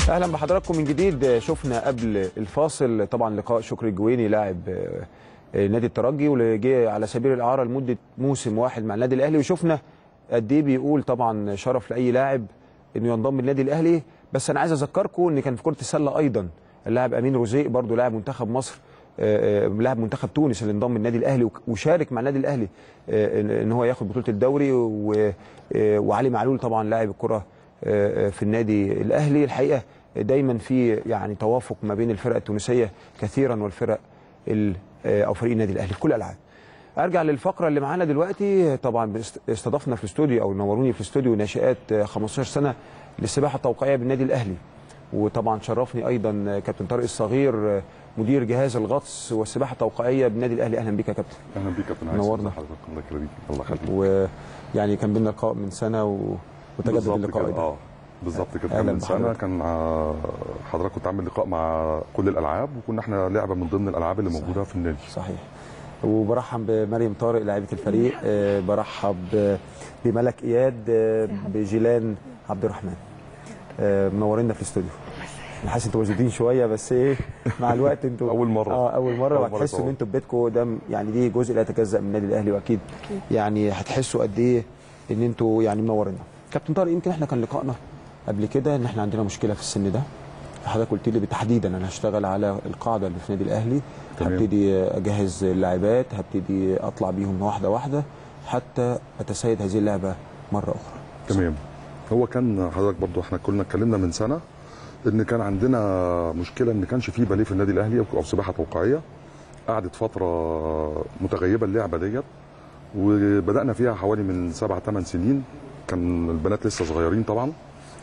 اهلا بحضراتكم من جديد شفنا قبل الفاصل طبعا لقاء شكري الجويني لاعب نادي الترجي واللي جه على سبيل الاعاره لمده موسم واحد مع النادي الاهلي وشفنا قد ايه بيقول طبعا شرف لاي لاعب انه ينضم للنادي الاهلي بس انا عايز اذكركم ان كان في كره السله ايضا اللاعب امين روزيق برضه لاعب منتخب مصر لاعب منتخب تونس اللي انضم للنادي الاهلي وشارك مع النادي الاهلي ان هو ياخد بطوله الدوري وعلي معلول طبعا لاعب الكره في النادي الاهلي الحقيقه دايما في يعني توافق ما بين الفرق التونسيه كثيرا والفرق او فريق النادي الاهلي في كل الالعاب ارجع للفقره اللي معانا دلوقتي طبعا استضفنا في الاستوديو او نوروني في الاستوديو ناشئات 15 سنه للسباحه التوقيعيه بالنادي الاهلي وطبعا شرفني ايضا كابتن طارق الصغير مدير جهاز الغطس والسباحه التوقيعيه بالنادي الاهلي اهلا بيك يا كابتن اهلا بيك يا كابتن نورنا حضرتك الله يخليك الله يخليك ويعني كان بينا لقاء من سنه و... وتجدد اللقاء كده. اه بالظبط كده كان من سنه كان حضرتك كنت عامل لقاء مع كل الالعاب وكنا احنا لعبه من ضمن الالعاب اللي صحيح. موجوده في النادي صحيح وبرحب بمريم طارق لاعبه الفريق آه برحب بملك اياد آه بجيلان عبد الرحمن آه منورينا في الاستوديو انا حاسس انتوا موجودين شويه بس ايه مع الوقت انتوا اول مره اه اول مره وهتحسوا ان انتوا في بيتكم ده يعني دي جزء لا يتجزا من النادي الاهلي واكيد يعني هتحسوا قد ايه ان انتوا يعني منورينا كابتن طارق يمكن احنا كان لقائنا قبل كده ان احنا عندنا مشكله في السن ده حضرتك قلت لي بالتحديدا انا هشتغل على القاعده اللي في النادي الاهلي هبتدي اجهز اللاعبات هبتدي اطلع بيهم واحده واحده حتى اتسيد هذه اللعبه مره اخرى تمام هو كان حضرتك برضو احنا كنا اتكلمنا من سنه ان كان عندنا مشكله ان كانش فيه باليه في النادي الاهلي او سباحه توقيعيه قعدت فتره متغيبه اللعبه ديت وبدانا فيها حوالي من سبع ثمان سنين كان البنات لسه صغيرين طبعا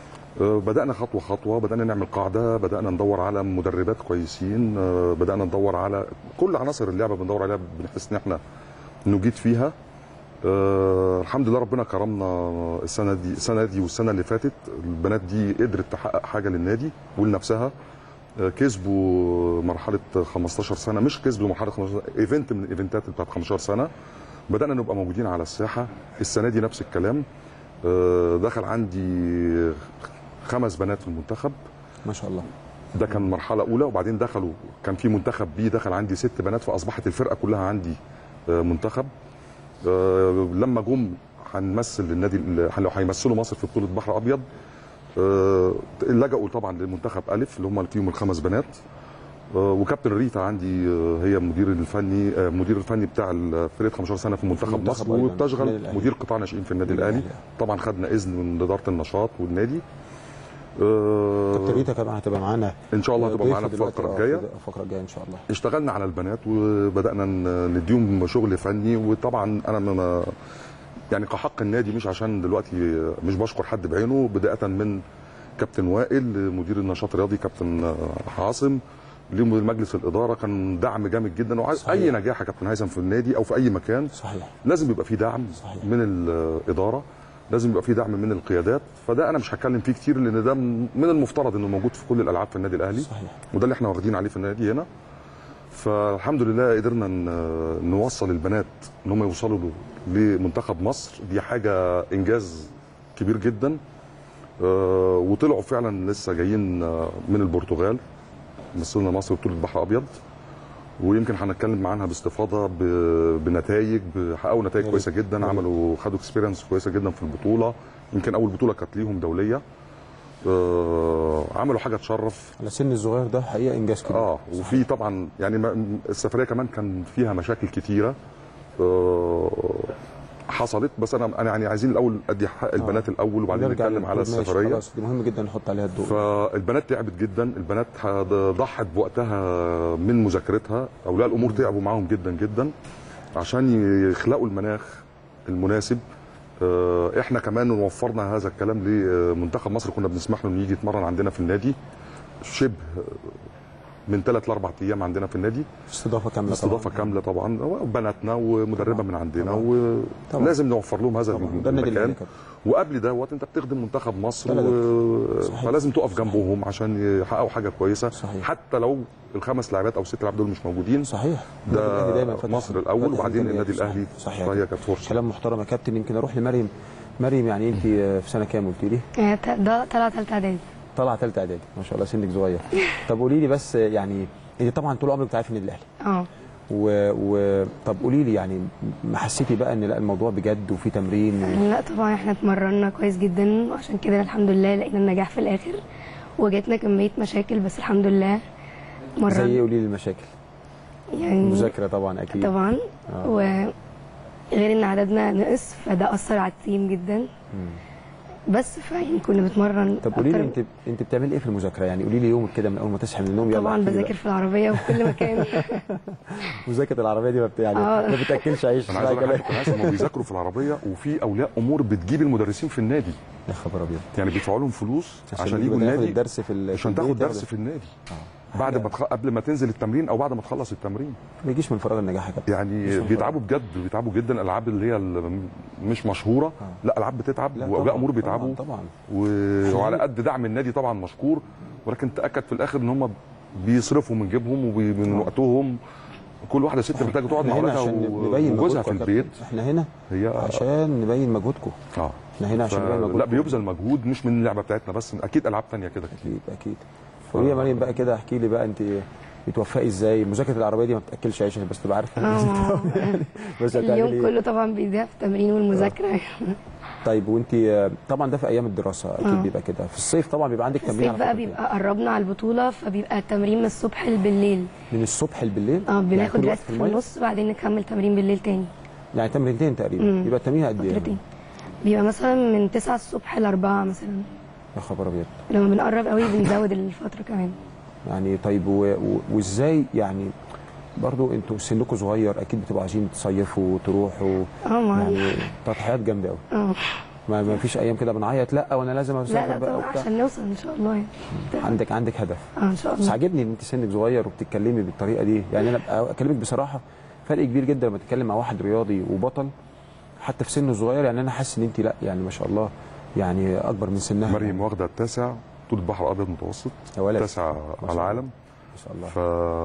بدانا خطوه خطوه بدانا نعمل قاعده بدانا ندور على مدربات كويسين بدانا ندور على كل عناصر اللعبه بندور عليها بنحس ان احنا نجيد فيها أه الحمد لله ربنا كرمنا السنه دي السنه دي والسنه اللي فاتت البنات دي قدرت تحقق حاجه للنادي ولنفسها أه كسبوا مرحله 15 سنه مش كسبوا مرحله 15 ايفنت من الايفنتات بتاعت 15 سنه بدانا نبقى موجودين على الساحه السنه دي نفس الكلام أه دخل عندي خمس بنات في المنتخب ما شاء الله ده كان مرحله اولى وبعدين دخلوا كان في منتخب بي دخل عندي ست بنات فاصبحت الفرقه كلها عندي منتخب لما جم هنمثل النادي لو هيمثلوا مصر في بطوله بحر ابيض لجأوا طبعا للمنتخب الف اللي هم فيهم الخمس بنات وكابتن ريتا عندي هي مدير الفني مدير الفني بتاع فرقه 15 سنه في منتخب مصر وبتشغل مدير قطاع ناشئين في النادي الاهلي طبعا خدنا اذن من اداره النشاط والنادي كابتن ريتا كمان هتبقى معانا ان شاء الله هتبقى معانا في الفتره الجايه الفقره الجايه ان شاء الله اشتغلنا على البنات وبدانا نديهم شغل فني وطبعا انا ما يعني كحق النادي مش عشان دلوقتي مش بشكر حد بعينه بدايه من كابتن وائل مدير النشاط الرياضي كابتن عاصم لمجلس الاداره كان دعم جامد جدا وعايز اي نجاح يا كابتن هيثم في النادي او في اي مكان صحيح لازم يبقى في دعم صحيح. من الاداره لازم يبقى في دعم من القيادات فده انا مش هتكلم فيه كتير لان ده من المفترض انه موجود في كل الالعاب في النادي الاهلي صحيح. وده اللي احنا واخدين عليه في النادي هنا فالحمد لله قدرنا نوصل البنات ان هم يوصلوا لمنتخب مصر دي حاجه انجاز كبير جدا وطلعوا فعلا لسه جايين من البرتغال مثلنا مصر بطوله بحر ابيض ويمكن هنتكلم عنها باستفاضه بنتائج حققوا نتائج كويسه جدا عملوا خدوا اكسبيرينس كويسه جدا في البطوله يمكن اول بطوله كانت ليهم دوليه آه عملوا حاجه تشرف على سن الصغير ده حقيقه انجاز كبير اه وفي طبعا يعني السفريه كمان كان فيها مشاكل كتيره آه حصلت بس انا انا يعني عايزين الاول ادي حق البنات آه. الاول وبعدين نتكلم على السفريه خلاص دي مهم جدا نحط عليها الضوء فالبنات تعبت جدا البنات ضحت بوقتها من مذاكرتها اولياء الامور تعبوا معاهم جدا جدا عشان يخلقوا المناخ المناسب احنا كمان وفرنا هذا الكلام لمنتخب مصر كنا بنسمح له انه يجي يتمرن عندنا في النادي شبه من ثلاث لاربع ايام عندنا في النادي استضافه كامله استضافه كامله طبعا بناتنا ومدربه من عندنا ولازم نوفر لهم هذا المكان وقبل دوت انت بتخدم منتخب مصر و... فلازم تقف جنبهم عشان يحققوا حاجه كويسه صحيح. حتى لو الخمس لاعبات او الست لاعبات دول مش موجودين صحيح ده دايما مصر الاول وبعدين النادي الاهلي صحيح فهي كانت فرصه كلام محترم يا كابتن يمكن اروح لمريم مريم يعني انت في سنه كام قلت لي؟ ده طلعت ثالثه اعدادي طالعه ثالثه اعدادي ما شاء الله سنك صغير طب قولي لي بس يعني انت طبعا طول عمرك بتعرفي النادي الاهلي اه و... و... طب قولي لي يعني ما حسيتي بقى ان لا الموضوع بجد وفي تمرين و... لا طبعا احنا اتمرنا كويس جدا وعشان كده الحمد لله لقينا النجاح في الاخر وجاتنا كميه مشاكل بس الحمد لله زي ايه مرنا قولي لي المشاكل يعني المذاكره طبعا اكيد طبعا آه. وغير ان عددنا نقص فده اثر على التيم جدا مم. بس فيعني كنا بنتمرن طب قولي لي أكتر- انت انت بتعملي ايه في المذاكره يعني قولي لي يومك كده من اول ما تصحي من النوم يلا طبعا احكي لي بذاكر في العربيه وفي كل مكان بقى. مذاكره العربيه دي ما بت- يعني آه. ما بتاكلش عيش انا عايز لا اقول لك كلام. حاجه هم بيذاكروا في العربيه وفي اولياء امور بتجيب المدرسين في النادي يا خبر ابيض يعني بيدفعوا لهم فلوس عشان يجي يجوا بقى ياخد النادي الدرس في ال- عشان في تاخد البيت درس ياخده. في النادي آه. بعد حاجة ما تخ... قبل ما تنزل التمرين او بعد ما تخلص التمرين ما يجيش من فراغ النجاح يا كابتن مش يعني من بيتعبوا بجد بيتعبوا جدا الالعاب اللي هي اللي مش مشهوره آه. لا العاب بتتعب لا واولياء طبعاً، امور بيتعبوا طبعا, طبعا. و... وعلى قد دعم النادي طبعا مشكور ولكن تاكد في الاخر ان هم بيصرفوا من جيبهم ومن آه. وقتهم كل واحده ست محتاجه تقعد احنا مع هنا اولادها عشان و- نبين وجوزها مجهودكم في يا البيت كابتن. احنا هنا هي عشان نبين مجهودكم اه احنا هنا عشان نبين ف... مجهودكم لا بيبذل مجهود مش من اللعبه بتاعتنا بس اكيد العاب تانية كده كتير اكيد اكيد قولي يا مريم بقى كده احكي لي بقى انت بتوفقي ازاي مذاكره العربيه دي ما بتاكلش عيش عشان بس تبقى عارفه اه بس هتعملي اليوم ايه كله طبعا بيضيع في التمرين والمذاكره طيب وانت طبعا ده في ايام الدراسه اكيد آه. بيبقى كده في الصيف طبعا بيبقى عندك تمرين الصيف على بقى فترتين. بيبقى قربنا على البطوله فبيبقى التمرين من الصبح بالليل من الصبح بالليل اه بناخد كل وقت ريست في المية؟ النص بعدين نكمل تمرين بالليل تاني يعني تمرينتين تقريبا مم. يبقى التمرين قد ايه فترتين بيبقى مثلا من 9 الصبح ل 4 مثلا يا خبر ابيض لما بنقرب قوي بنزود الفتره كمان يعني طيب و... و... وازاي يعني برضو انتوا سنكم صغير اكيد بتبقوا عايزين تصيفوا وتروحوا اه ما يعني تضحيات جامده قوي اه ما, ما فيش ايام كده بنعيط لا وانا لازم لا اسافر لا بقى طبعا وبتاع عشان نوصل ان شاء الله يعني عندك عندك هدف اه ان شاء بس الله عاجبني ان انت سنك صغير وبتتكلمي بالطريقه دي يعني انا أبقى اكلمك بصراحه فرق كبير جدا لما تتكلم مع واحد رياضي وبطل حتى في سنه صغير يعني انا حاسس ان انت لا يعني ما شاء الله يعني اكبر من سنها مريم واخده التاسع طول البحر الابيض المتوسط يا ولد تاسع ما على شاء الله. العالم ما شاء الله ف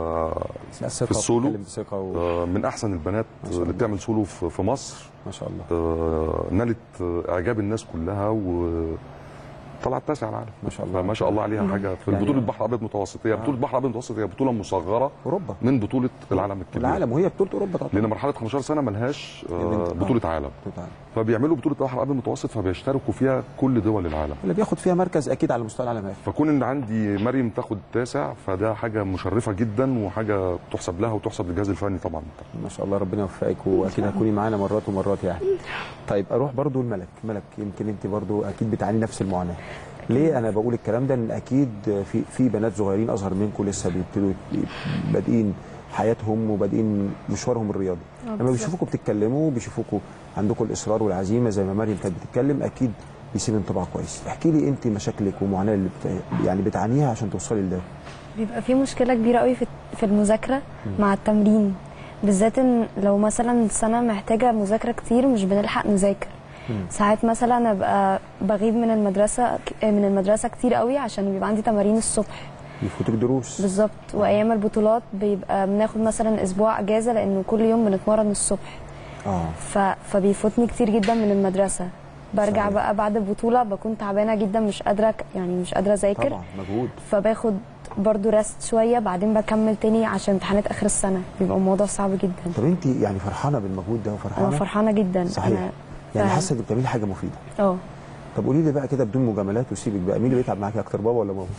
لا، ثقة في السولو. بتتكلم بثقه و... آه، من احسن البنات ما شاء اللي الله. بتعمل سولو في في مصر ما شاء الله آه، نالت آه، اعجاب الناس كلها و طلعت تاسع على العالم ما شاء الله فما شاء الله عليها حاجه في يعني- بطوله البحر الابيض المتوسط هي بطوله البحر الابيض المتوسط هي بطوله مصغره اوروبا من بطوله العالم الكبيره العالم وهي بطوله اوروبا طبعا لان مرحله 15 سنه ملهاش آه، يا بنت. بطوله عالم طبعاً. فبيعملوا بطوله البحر الابيض المتوسط فبيشتركوا فيها كل دول العالم اللي بياخد فيها مركز اكيد على مستوى العالم هياخد. فكون ان عندي مريم تاخد تاسع فده حاجه مشرفه جدا وحاجه تحسب لها وتحسب للجهاز الفني طبعا ما شاء الله ربنا يوفقك واكيد هتكوني معانا مرات ومرات يعني طيب اروح برضو الملك ملك يمكن انت برضو اكيد بتعاني نفس المعاناه ليه انا بقول الكلام ده ان اكيد في في بنات صغيرين اصغر منكم لسه بيبتدوا بادئين حياتهم وبادئين مشوارهم الرياضي آه، لما بالظبط. بيشوفوكم بتتكلموا بيشوفوكم عندكم الاصرار والعزيمه زي ما مريم كانت بتتكلم اكيد بيسيب انطباع كويس احكي لي انت مشاكلك ومعاناه اللي بت... يعني بتعانيها عشان توصلي لده بيبقى في مشكلة كبيرة قوي في في المذاكرة مع التمرين بالذات ان لو مثلا سنة محتاجة مذاكرة كتير مش بنلحق نذاكر ساعات مثلا ابقى بغيب من المدرسة من المدرسة كتير قوي عشان بيبقى عندي تمارين الصبح يفوتك دروس بالظبط وايام البطولات بيبقى بناخد مثلا اسبوع اجازة لانه كل يوم بنتمرن الصبح اه ف... فبيفوتني كتير جدا من المدرسة برجع صحيح. بقى بعد البطولة بكون تعبانة جدا مش قادرة ك- يعني مش قادرة اذاكر طبعا مجهود فباخد برضو ريست شويه بعدين بكمل تاني عشان امتحانات اخر السنه بيبقى الموضوع صعب جدا طب انت يعني فرحانه بالمجهود ده انا وفرحانه فرحانه جدا صحيح انا يعني فعلا. حاسه انك بتعملي حاجه مفيده اه طب قولي لي بقى كده بدون مجاملات وسيبك بقى مين اللي بيتعب معاكي اكتر بابا ولا ماما؟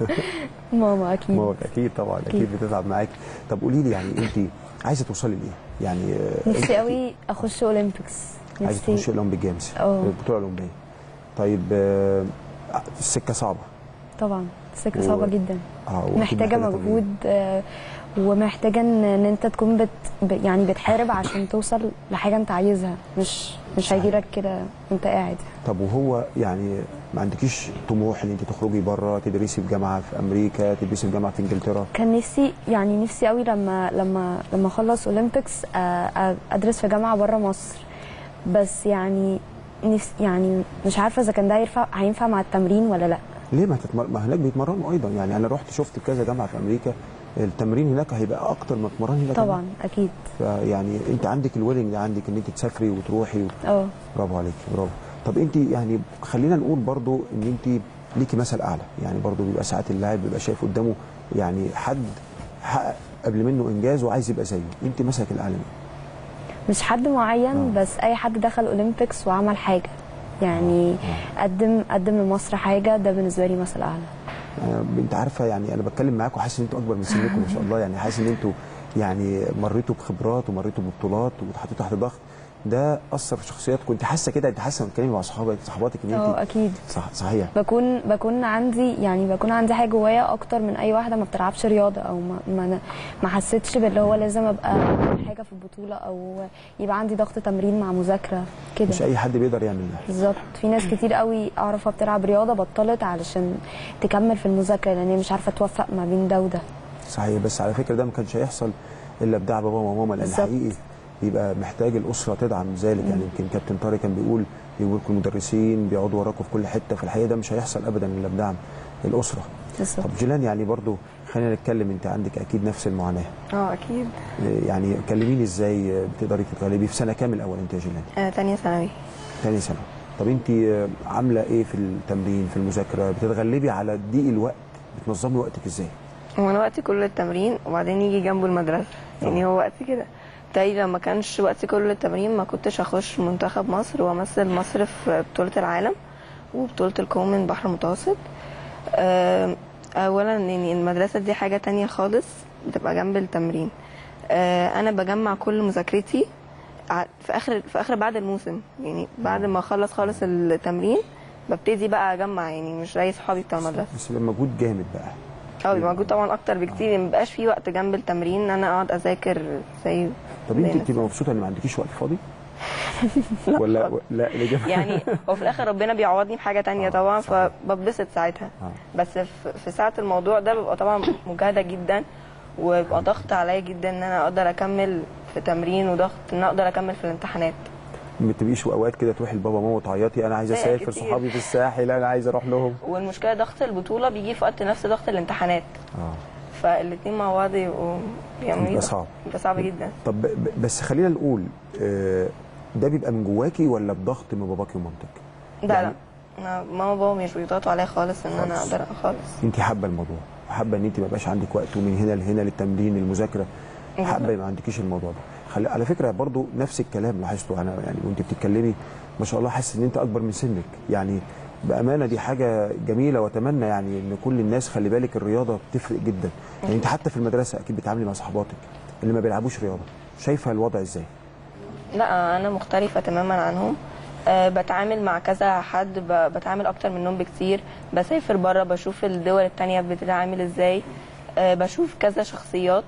ماما اكيد ماما اكيد طبعا اكيد, أكيد. بتتعب معاكي طب قولي لي يعني انت عايزه توصلي لايه؟ يعني آه، نفسي انت قوي اخش اولمبيكس عايزه تخشي نفسي الاولمبيك جيمز اه. البطوله الاولمبيه طيب آه، السكه صعبه طبعا سكه و- صعبه جدا اه وأكيد محتاجه تمرين. مجهود آه، ومحتاجه ان ان انت تكون بت ب- يعني بتحارب عشان توصل لحاجه انت عايزها مش مش صحيح. هيجيلك كده وانت قاعد طب وهو يعني ما عندكيش طموح ان انت تخرجي بره تدرسي في جامعه في امريكا تدرسي في جامعه في انجلترا كان نفسي يعني نفسي قوي لما لما لما اخلص اولمبيكس آه، آه، ادرس في جامعه بره مصر بس يعني نفسي يعني مش عارفه اذا كان ده هينفع هينفع مع التمرين ولا لا ليه ما تتمر... ما هناك بيتمرنوا ايضا يعني انا رحت شفت كذا جامعه في امريكا التمرين هناك هيبقى اكتر ما تتمرني هنا طبعا اكيد كمان. فيعني انت عندك الويلنج ده عندك ان انت تسافري وتروحي و... اه برافو عليك برافو طب انت يعني خلينا نقول برضو ان انت ليكي مثل اعلى يعني برضو بيبقى ساعات اللاعب بيبقى شايف قدامه يعني حد حقق قبل منه انجاز وعايز يبقى زيه انت مثلك الاعلى مين؟ مش حد معين بس اي حد دخل اولمبيكس وعمل حاجه يعني قدم قدم لمصر حاجه ده بالنسبه لي مثل اعلى أنا انت عارفه يعني انا بتكلم معاكم وحاسس ان انتوا اكبر من سنكم ما شاء الله يعني حاسس ان انتوا يعني مريتوا بخبرات ومريتوا ببطولات واتحطيتوا تحت ضغط ده اثر في شخصياتكم انت حاسه كده انت حاسه لما بتتكلمي مع صحابك صحباتك ان اه انت اكيد صح صحيح بكون بكون عندي يعني بكون عندي حاجه جوايا اكتر من اي واحده ما بتلعبش رياضه او ما ما, ما حسيتش باللي هو لازم ابقى أعمل حاجه في البطوله او يبقى عندي ضغط تمرين مع مذاكره كده مش اي حد بيقدر يعمل ده بالظبط في ناس كتير قوي اعرفها بتلعب رياضه بطلت علشان تكمل في المذاكره لان هي مش عارفه توفق ما بين ده وده صحيح بس على فكره ده ما كانش هيحصل الا بدعم بابا وماما لان بالظبط. حقيقي بيبقى محتاج الاسره تدعم ذلك يعني يمكن كابتن طارق كان بيقول بيقول لكم المدرسين بيقعدوا وراكم في كل حته في الحقيقه ده مش هيحصل ابدا الا بدعم الاسره بالظبط طب جيلان يعني برضو خلينا نتكلم انت عندك اكيد نفس المعاناه اه اكيد يعني كلميني ازاي بتقدري تتغلبي في سنه كام الاول انت يا جيلان آه تانية ثانوي ثاني سنه طب انت عامله ايه في التمرين في المذاكره بتتغلبي على ضيق الوقت بتنظمي وقتك ازاي هو انا وقتي كله التمرين وبعدين يجي جنبه المدرسه يعني هو وقتي كده تاني لما كانش وقتي كله التمرين ما كنتش اخش منتخب مصر وامثل مصر في بطوله العالم وبطوله الكومن بحر المتوسط آم، اولا يعني المدرسه دي حاجه تانية خالص بتبقى جنب التمرين آه، انا بجمع كل مذاكرتي ع- في اخر في اخر بعد الموسم يعني بعد ما اخلص خالص التمرين ببتدي بقى اجمع يعني مش زي صحابي بتوع المدرسه بس بيبقى مجهود جامد بقى اه بيبقى موجود طبعا اكتر بكتير يعني مبقاش في وقت جنب التمرين ان انا اقعد اذاكر زي طب زي انت الناس. بتبقى مبسوطه ان ما عندكيش وقت فاضي ولا لا الإجابة- يعني هو في الاخر ربنا بيعوضني بحاجه تانية آه، طبعا صحيح. فببسط ساعتها آه. بس في في ساعه الموضوع ده ببقى طبعا مجهده جدا وبيبقى ضغط عليا جدا ان انا اقدر اكمل في تمرين وضغط ان انا اقدر اكمل في الامتحانات ما بتبقيش اوقات كده تروحي لبابا وماما وتعيطي انا عايزه لا، اسافر كتير. صحابي في الساحل انا عايزه اروح لهم والمشكله ضغط البطوله بيجي في وقت نفس ضغط الامتحانات اه فالاتنين مع بعض يبقوا يعني بيبقى صعب. بيبقى صعب جدا طب ب- ب- بس خلينا نقول آه، ده بيبقى من جواكي ولا بضغط من باباكي ومامتك لا يعني- لا أنا ماما وبابا مش بيضغطوا عليا خالص ان انا خالص. اقدر خالص انت حابه الموضوع حابه ان انت ما يبقاش عندك وقت ومن هنا لهنا للتمرين المذاكره حابه ما عندكيش الموضوع ده خلي على فكره برضو نفس الكلام لاحظته انا يعني وانت بتتكلمي ما شاء الله حاسس ان انت اكبر من سنك يعني بامانه دي حاجه جميله واتمنى يعني ان كل الناس خلي بالك الرياضه بتفرق جدا يعني انت حتى في المدرسه اكيد بتعاملي مع صحباتك اللي ما بيلعبوش رياضه شايفه الوضع ازاي لا انا مختلفه تماما عنهم أه بتعامل مع كذا حد ب- بتعامل اكتر منهم بكتير بسافر بره بشوف الدول التانية بتتعامل ازاي أه بشوف كذا شخصيات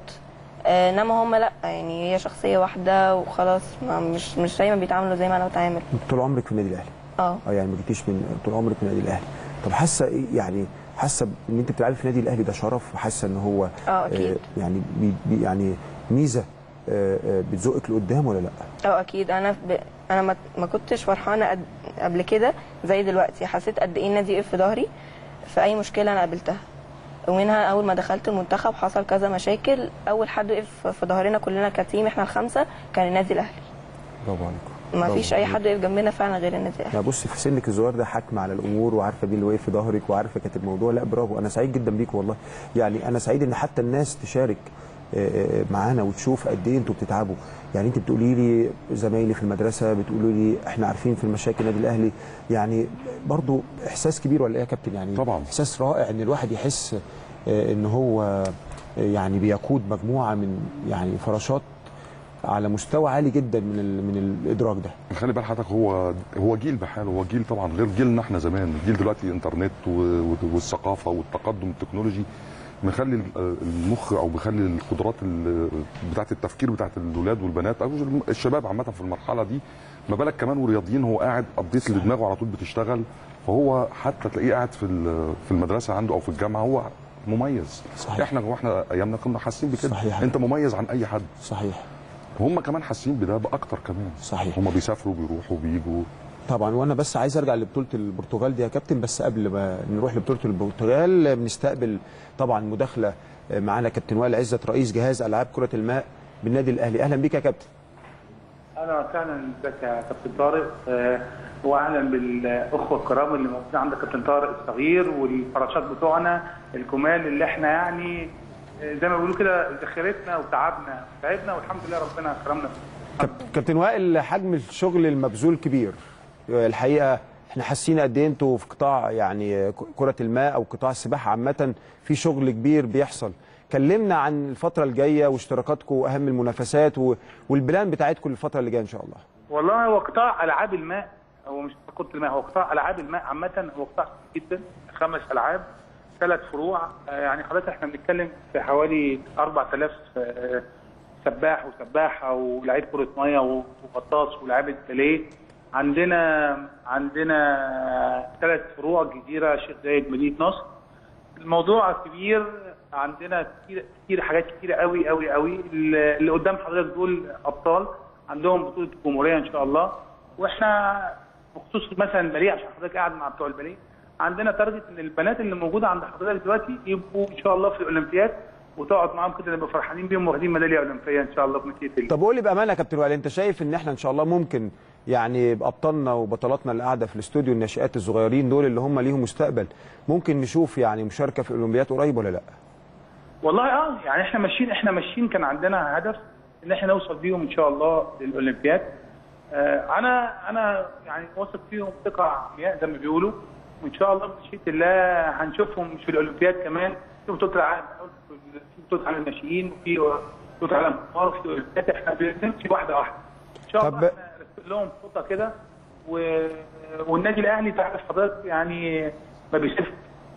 أه انما هم لا يعني هي شخصيه واحده وخلاص ما مش مش دايما بيتعاملوا زي ما انا بتعامل انت طول عمرك في النادي الاهلي اه اه يعني ما جيتيش من طول عمرك في النادي الاهلي طب حاسه ايه يعني حاسه ان انت بتلعبي في النادي الاهلي ده شرف وحاسه ان هو اه اكيد يعني بي بي يعني ميزه آه، آه، بتزقك لقدام ولا لا؟ اه اكيد انا ب... انا ما... ما كنتش فرحانه قد... قبل كده زي دلوقتي حسيت قد ايه النادي وقف في ظهري في اي مشكله انا قابلتها ومنها اول ما دخلت المنتخب حصل كذا مشاكل اول حد وقف في ظهرنا كلنا كتيم احنا الخمسه كان النادي الاهلي برافو عليكم ما برافو فيش اي عليكم. حد وقف جنبنا فعلا غير النادي الاهلي لا بصي في سنك الصغير ده حكم على الامور وعارفه مين اللي واقف في ظهرك وعارفه كانت الموضوع لا برافو انا سعيد جدا بيك والله يعني انا سعيد ان حتى الناس تشارك آه، آه، معانا وتشوف قد ايه انتوا بتتعبوا يعني انت بتقولي لي زمايلي في المدرسه بتقولوا لي احنا عارفين في المشاكل النادي الاهلي يعني برضو احساس كبير ولا ايه يا كابتن يعني طبعاً. احساس رائع ان الواحد يحس آه، ان هو آه، يعني بيقود مجموعه من يعني فراشات على مستوى عالي جدا من ال- من الادراك ده خلي بال حضرتك هو هو جيل بحاله هو جيل طبعا غير جيلنا احنا زمان جيل دلوقتي انترنت و- والثقافه والتقدم التكنولوجي مخلي ال- المخ او بيخلي القدرات ال- بتاعه التفكير بتاعه الاولاد والبنات او الشباب عامه في المرحله دي ما بالك كمان ورياضيين هو قاعد قضيت اللي دماغه على طول بتشتغل فهو حتى تلاقيه قاعد في ال- في المدرسه عنده او في الجامعه هو مميز صحيح. احنا واحنا ايامنا كنا حاسين بكده صحيح. انت مميز عن اي حد صحيح هم كمان حاسين بده باكتر كمان صحيح. هم بيسافروا بيروحوا بيجوا طبعا وانا بس عايز ارجع لبطوله البرتغال دي يا كابتن بس قبل ما نروح لبطوله البرتغال بنستقبل طبعا مداخله معانا كابتن وائل عزت رئيس جهاز العاب كره الماء بالنادي الاهلي اهلا بيك يا كابتن اهلا وسهلا ازيك يا كابتن طارق آه، واهلا بالاخوه الكرام اللي موجودين عندك كابتن طارق الصغير والفراشات بتوعنا الجمال اللي احنا يعني آه، زي ما بيقولوا كده ذخيرتنا وتعبنا تعبنا والحمد لله ربنا كرمنا كاب- كابتن وائل حجم الشغل المبذول كبير الحقيقه احنا حاسين قد ايه انتوا في قطاع يعني ك- كره الماء او قطاع السباحه عامه في شغل كبير بيحصل كلمنا عن الفتره الجايه واشتراكاتكم واهم المنافسات و- والبلان بتاعتكم للفتره اللي جايه ان شاء الله والله هو قطاع العاب الماء هو مش كرة الماء هو قطاع العاب الماء عامة هو قطاع كبير جدا خمس العاب ثلاث فروع آه، يعني حضرتك احنا بنتكلم في حوالي 4000 آه، سباح وسباحة ولاعيب كرة مية وغطاس ولاعيبة باليه عندنا عندنا ثلاث فروع جزيرة شيخ زايد مدينة نصر الموضوع كبير عندنا كتير كتير حاجات كتيره قوي قوي قوي اللي قدام حضرتك دول ابطال عندهم بطوله الجمهوريه ان شاء الله واحنا بخصوص مثلا الباليه عشان حضرتك قاعد مع بتوع الباليه عندنا تارجت ان البنات اللي موجوده عند حضرتك دلوقتي يبقوا ان شاء الله في الاولمبياد وتقعد معاهم كده نبقى فرحانين بيهم واخدين ميداليه اولمبيه ان شاء الله بمشيئه الله طب قول لي بامانه يا كابتن وائل انت شايف ان احنا ان شاء الله ممكن يعني بابطالنا وبطلاتنا اللي قاعده في الاستوديو الناشئات الصغيرين دول اللي هم ليهم مستقبل ممكن نشوف يعني مشاركه في الاولمبياد قريب ولا لا؟ والله اه يعني احنا ماشيين احنا ماشيين كان عندنا هدف ان احنا نوصل بيهم ان شاء الله للاولمبياد آه انا انا يعني واثق فيهم ثقه عمياء زي ما بيقولوا وان شاء الله بمشيئه الله هنشوفهم مش في الاولمبياد كمان في بطوله العالم في بطوله عالم الناشئين وفي بطوله عالم كبار وفي الاولمبياد احنا بنمشي واحده واحده ان شاء طب- الله احنا نرسل لهم خطه كده و... والنادي الاهلي تعرف حضرتك يعني ما بيسيبش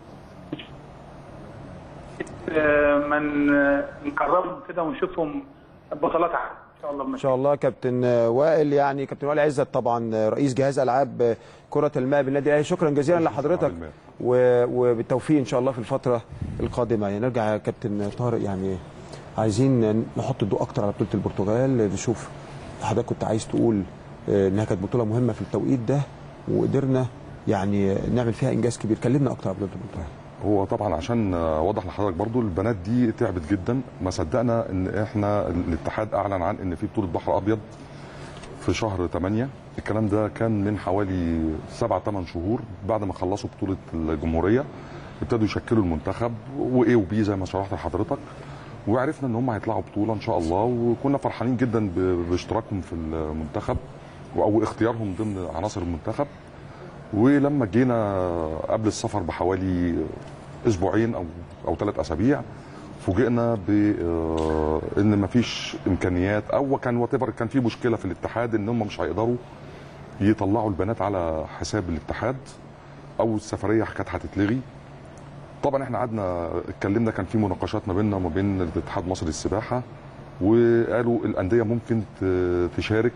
آه، من آه، نقربهم كده ونشوفهم بطلات عالم ان شاء الله ان شاء الله كابتن وائل يعني كابتن وائل عزت طبعا رئيس جهاز العاب كره الماء بالنادي الاهلي شكرا جزيلا لحضرتك الماء. و- وبالتوفيق ان شاء الله في الفتره القادمه يعني نرجع يا كابتن طارق يعني عايزين نحط الضوء اكتر على بطوله البرتغال نشوف حضرتك كنت عايز تقول آه، انها كانت بطوله مهمه في التوقيت ده وقدرنا يعني نعمل فيها انجاز كبير كلمنا اكتر على بطوله البرتغال هو طبعا عشان اوضح لحضرتك برضو البنات دي تعبت جدا ما صدقنا ان احنا الاتحاد اعلن عن ان في بطوله بحر ابيض في شهر 8 الكلام ده كان من حوالي 7 8 شهور بعد ما خلصوا بطوله الجمهوريه ابتدوا يشكلوا المنتخب وايه وبي زي ما شرحت لحضرتك وعرفنا ان هم هيطلعوا بطوله ان شاء الله وكنا فرحانين جدا ب- باشتراكهم في المنتخب او اختيارهم ضمن عناصر المنتخب ولما جينا قبل السفر بحوالي اسبوعين او او ثلاث اسابيع فوجئنا بان مفيش امكانيات او كان وات كان في مشكله في الاتحاد ان هم مش هيقدروا يطلعوا البنات على حساب الاتحاد او السفريه كانت هتتلغي طبعا احنا قعدنا اتكلمنا كان في مناقشات ما بيننا وما بين الاتحاد المصري للسباحه وقالوا الانديه ممكن ت- تشارك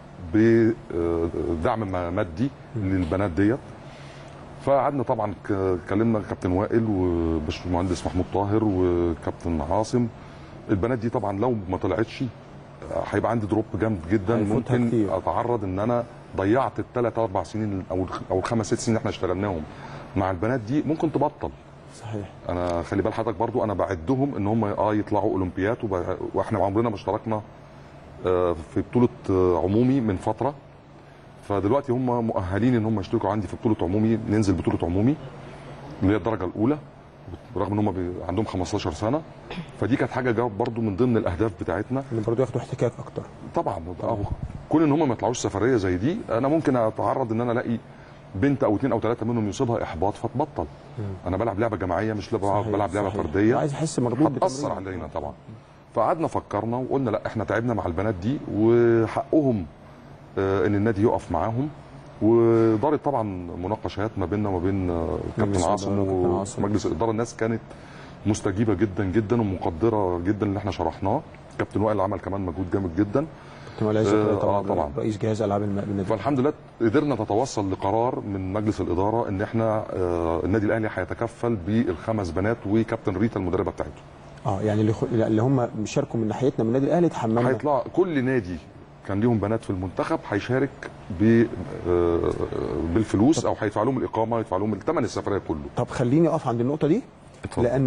بدعم مادي للبنات ديت فقعدنا طبعا ك- كلمنا كابتن وائل وباشمهندس محمود طاهر وكابتن عاصم البنات دي طبعا لو ما طلعتش هيبقى عندي دروب جامد جدا هيفوتها ممكن كتير. اتعرض ان انا ضيعت الثلاث اربع سنين او الخ- او الخمس ست سنين اللي احنا اشتغلناهم مع البنات دي ممكن تبطل صحيح انا خلي بال حضرتك برضو انا بعدهم ان هم اه يطلعوا اولمبياد وب- واحنا عمرنا ما اشتركنا آه، في بطوله آه، عمومي من فتره فدلوقتي هم مؤهلين ان هم يشتركوا عندي في بطوله عمومي ننزل بطوله عمومي اللي هي الدرجه الاولى برغم ان هم بي- عندهم 15 سنه فدي كانت حاجه جا- برضو من ضمن الاهداف بتاعتنا اللي برضه ياخدوا احتكاك اكتر طبعا أهو كون ان هم ما يطلعوش سفريه زي دي انا ممكن اتعرض ان انا الاقي بنت او اثنين او ثلاثه منهم يصيبها احباط فتبطل انا بلعب لعبه جماعيه مش لعبه صحيح، بلعب لعبه صحيح. فرديه عايز احس مردود هتاثر بتمرين. علينا طبعا فقعدنا فكرنا وقلنا لا احنا تعبنا مع البنات دي وحقهم آه، ان النادي يقف معاهم ودارت طبعا مناقشات ما بيننا وما بين آه، كابتن مجلس عاصم الإدارة وكابتن عاصم. ومجلس الاداره الناس كانت مستجيبه جدا جدا ومقدره جدا اللي احنا شرحناه كابتن وائل عمل كمان مجهود جامد جدا كابتن وائل عزت آه، طبعا, آه، طبعا. رئيس جهاز العاب الماء بالنادي فالحمد لله قدرنا نتوصل لقرار من مجلس الاداره ان احنا آه، النادي الاهلي هيتكفل بالخمس بنات وكابتن ريتا المدربه بتاعته اه يعني اللي, خ... اللي هم شاركوا من ناحيتنا من النادي الاهلي تحملنا هيطلع كل نادي كان ليهم بنات في المنتخب هيشارك ب آه، بالفلوس او هيدفع لهم الاقامه يدفع لهم ثمن السفريه كله طب خليني اقف عند النقطه دي اتفضل. لان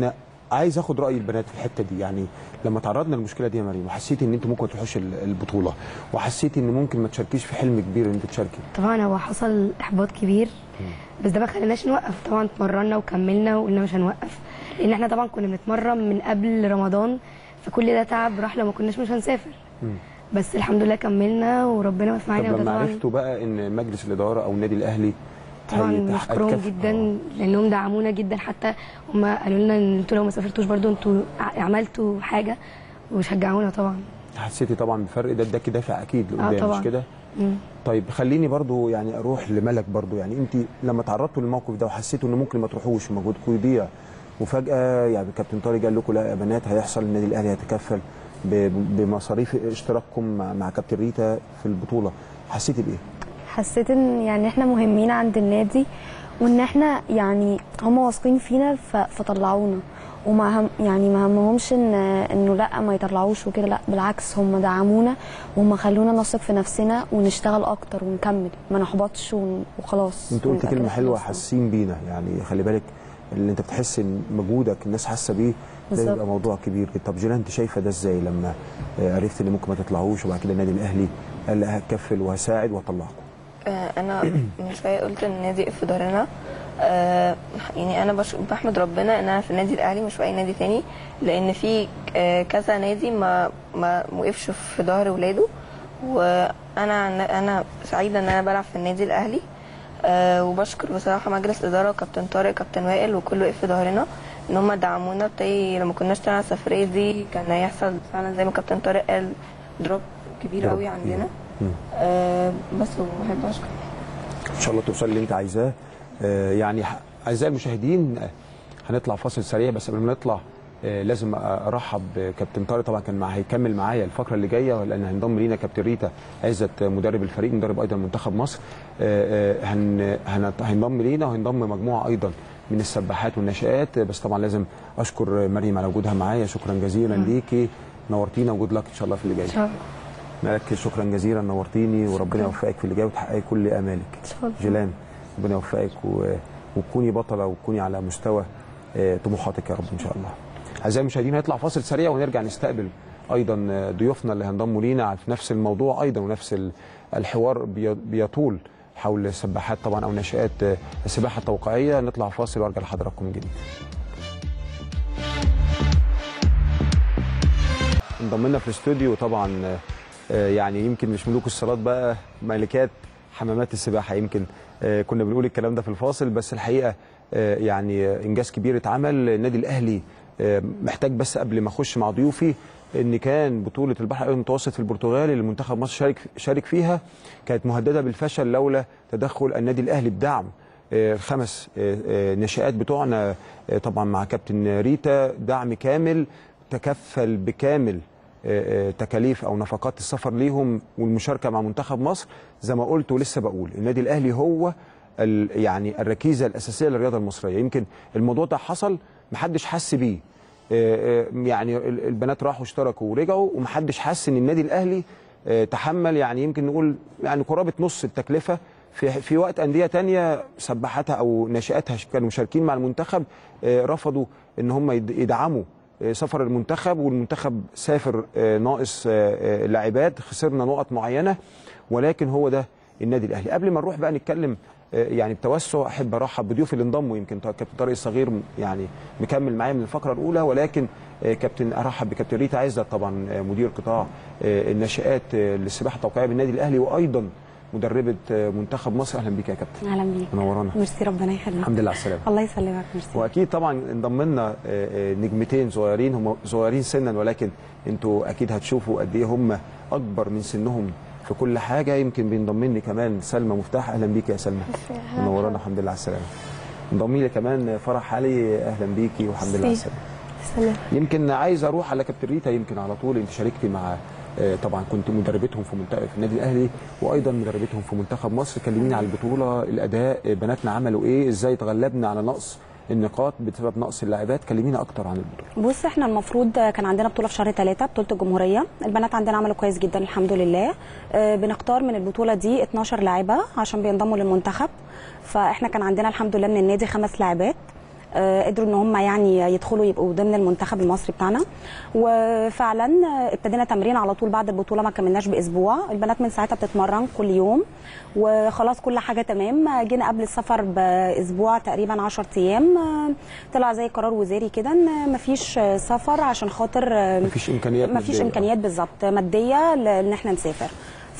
عايز اخد راي البنات في الحته دي يعني لما تعرضنا للمشكله دي يا مريم وحسيتي ان انت ممكن ما تروحوش ال- البطوله وحسيتي ان ممكن ما تشاركيش في حلم كبير ان انت تشاركي طبعا هو حصل احباط كبير بس ده ما خلاناش نوقف طبعا اتمرنا وكملنا وقلنا مش هنوقف لان احنا طبعا كنا بنتمرن من قبل رمضان فكل ده تعب راح لو ما كناش مش هنسافر بس الحمد لله كملنا وربنا وقف طب معانا وده لما طبعا عرفتوا بقى ان مجلس الاداره او النادي الاهلي طبعا هيتح- بنشكرهم هيتكافئ- جدا آه. لانهم دعمونا جدا حتى هم قالوا لنا ان انتوا لو ما سافرتوش برضو انتوا ع- عملتوا حاجه وشجعونا طبعا حسيتي طبعا بفرق ده اداكي دافع اكيد آه لقدام طبعا. مش كده مم. طيب خليني برضو يعني اروح لملك برضو يعني انت لما تعرضتوا للموقف ده وحسيتوا ان ممكن ما تروحوش ومجهودكم يضيع وفجاه يعني كابتن طارق قال لكم لا يا بنات هيحصل النادي الاهلي هيتكفل ب- بمصاريف اشتراككم مع, مع كابتن ريتا في البطوله حسيتي بايه؟ حسيت ان يعني احنا مهمين عند النادي وان احنا يعني هم واثقين فينا ف- فطلعونا وما هم يعني ما همهمش ان انه لا ما يطلعوش وكده لا بالعكس هم دعمونا وهم خلونا نثق في نفسنا ونشتغل اكتر ونكمل ما نحبطش ون- وخلاص انت قلت ونبقى كلمه كده حلوه خلاص. حاسين بينا يعني خلي بالك اللي انت بتحس ان مجهودك الناس حاسه بيه ده بالظبط. بيبقى موضوع كبير طب جينا انت شايفه ده ازاي لما آه، عرفت ان ممكن ما تطلعوش وبعد كده النادي الاهلي قال لا هكفل وهساعد واطلعكم آه، انا من شويه قلت ان النادي يقف في ظهرنا آه، يعني انا بش- بحمد ربنا ان انا في النادي الاهلي مش في اي نادي تاني لان في آه، كذا نادي ما ما وقفش في ظهر ولاده وانا عن- انا سعيده ان انا بلعب في النادي الاهلي آه، وبشكر بصراحه مجلس الاداره وكابتن طارق كابتن وائل وكله وقف في ظهرنا ان هم دعمونا بتاعي لما كناش طلعنا السفريه دي كان هيحصل فعلا زي ما كابتن طارق قال دروب كبير دروب قوي كبير. عندنا مم. آه، بس وبحب اشكر ان شاء الله توصل اللي انت عايزاه آه، يعني ح- اعزائي المشاهدين آه، هنطلع فاصل سريع بس قبل ما نطلع آه، لازم ارحب بكابتن طارق طبعا كان مع هيكمل معايا الفقره اللي جايه لان هينضم لينا كابتن ريتا عزت مدرب الفريق مدرب ايضا منتخب مصر آه، آه، هن هن- هينضم لينا وهينضم مجموعه ايضا من السباحات والناشئات آه، بس طبعا لازم اشكر مريم على وجودها معايا شكرا جزيلا ليكي نورتينا وجود لك ان شاء الله في اللي جاي ان شاء الله مالك شكرا جزيلا نورتيني وربنا يوفقك في اللي جاي وتحققي كل امالك ان شاء الله جيلان ربنا يوفقك و... وتكوني بطله وتكوني على مستوى آه، طموحاتك يا رب ان شاء الله. اعزائي المشاهدين هيطلع فاصل سريع ونرجع نستقبل ايضا آه، ضيوفنا اللي هينضموا لينا في نفس الموضوع ايضا ونفس ال- الحوار بي- بيطول حول السباحات طبعا او ناشئات آه، السباحه التوقيعيه نطلع فاصل وارجع لحضراتكم من جديد. انضم لنا في الاستوديو طبعا آه، آه، يعني يمكن مش ملوك الصالات بقى ملكات حمامات السباحه يمكن آه، كنا بنقول الكلام ده في الفاصل بس الحقيقه آه، يعني آه، انجاز كبير اتعمل النادي الاهلي آه، محتاج بس قبل ما اخش مع ضيوفي ان كان بطوله البحر الابيض المتوسط في البرتغال اللي منتخب مصر شارك شارك فيها كانت مهدده بالفشل لولا تدخل النادي الاهلي بدعم آه، الخمس آه، آه، ناشئات بتوعنا آه، طبعا مع كابتن ريتا دعم كامل تكفل بكامل آه، آه، تكاليف او نفقات السفر ليهم والمشاركه مع منتخب مصر زي ما قلت ولسه بقول النادي الاهلي هو ال- يعني الركيزه الاساسيه للرياضه المصريه يمكن الموضوع ده حصل محدش حس بيه آه، آه، يعني ال- البنات راحوا اشتركوا ورجعوا ومحدش حس ان النادي الاهلي آه، تحمل يعني يمكن نقول يعني قرابه نص التكلفه في في وقت انديه تانية سباحتها او ناشئاتها كانوا مشاركين مع المنتخب آه، رفضوا ان هم يد- يدعموا آه، سفر المنتخب والمنتخب سافر آه، ناقص آه، آه، لاعبات خسرنا نقط معينه ولكن هو ده النادي الاهلي قبل ما نروح بقى نتكلم آه، يعني بتوسع احب ارحب بضيوفي اللي انضموا يمكن كابتن طارق الصغير م- يعني مكمل معايا من الفقره الاولى ولكن آه، كابتن ارحب بكابتن ريتا عزت طبعا آه، مدير قطاع آه، الناشئات آه، للسباحه التوقيعيه بالنادي الاهلي وايضا مدربه آه، منتخب مصر اهلا بيك يا كابتن اهلا بيك منورانا ميرسي ربنا يخليك الحمد لله على السلامه الله يسلمك ميرسي واكيد طبعا انضم لنا آه، آه، نجمتين صغيرين هم صغيرين سنا ولكن انتوا اكيد هتشوفوا قد ايه هم اكبر من سنهم في كل حاجه يمكن بينضم لي كمان سلمى مفتاح اهلا بيك يا سلمى منورانا الحمد لله على السلامه انضم لي كمان فرح علي اهلا بيكي والحمد لله على ميرسي. السلامه سلام يمكن عايز اروح على كابتن ريتا يمكن على طول انت شاركتي مع آه، طبعا كنت مدربتهم في منتخب في النادي الاهلي وايضا مدربتهم في منتخب مصر كلميني على البطوله الاداء آه، بناتنا عملوا ايه ازاي تغلبنا على نقص النقاط بسبب نقص اللاعبات كلمينا اكتر عن البطوله بص احنا المفروض كان عندنا بطوله في شهر ثلاثة بطوله الجمهوريه البنات عندنا عملوا كويس جدا الحمد لله اه بنختار من البطوله دي 12 لاعبه عشان بينضموا للمنتخب فاحنا كان عندنا الحمد لله من النادي خمس لاعبات آه، قدروا ان هم يعني يدخلوا يبقوا ضمن المنتخب المصري بتاعنا وفعلا آه، ابتدينا تمرين على طول بعد البطوله ما كملناش باسبوع البنات من ساعتها بتتمرن كل يوم وخلاص كل حاجه تمام آه، جينا قبل السفر باسبوع تقريبا 10 ايام آه، طلع زي قرار وزاري كده ان مفيش آه، سفر عشان خاطر آه، مفيش إمكانيات مفيش مادية. امكانيات بالظبط ماديه ل- ان احنا نسافر